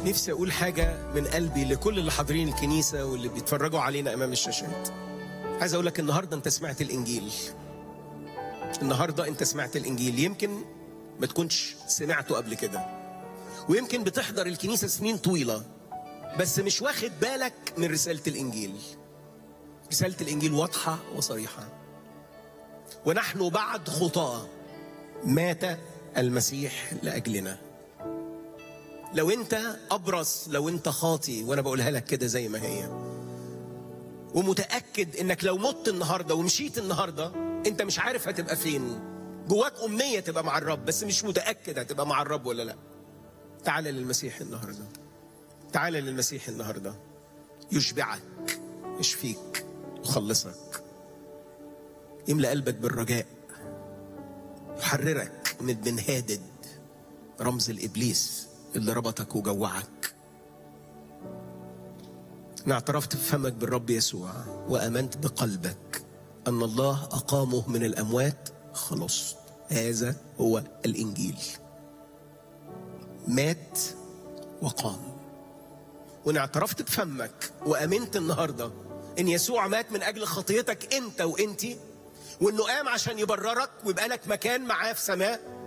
نفسي أقول حاجة من قلبي لكل اللي حاضرين الكنيسة واللي بيتفرجوا علينا أمام الشاشات عايز أقول لك النهاردة أنت سمعت الإنجيل النهاردة أنت سمعت الإنجيل يمكن ما تكونش سمعته قبل كده ويمكن بتحضر الكنيسة سنين طويلة بس مش واخد بالك من رسالة الإنجيل رسالة الإنجيل واضحة وصريحة ونحن بعد خطاه مات المسيح لأجلنا لو انت ابرص لو انت خاطي وانا بقولها لك كده زي ما هي ومتاكد انك لو مت النهارده ومشيت النهارده انت مش عارف هتبقى فين جواك امنيه تبقى مع الرب بس مش متاكد هتبقى مع الرب ولا لا تعال للمسيح النهارده تعال للمسيح النهارده يشبعك يشفيك يخلصك يملى قلبك بالرجاء يحررك من بن هادد رمز الابليس اللي ربطك وجوعك انا اعترفت بفمك بالرب يسوع وامنت بقلبك ان الله اقامه من الاموات خلصت هذا هو الانجيل مات وقام وانا اعترفت بفمك وامنت النهارده ان يسوع مات من اجل خطيتك انت وانتي وانه قام عشان يبررك ويبقى لك مكان معاه في سماء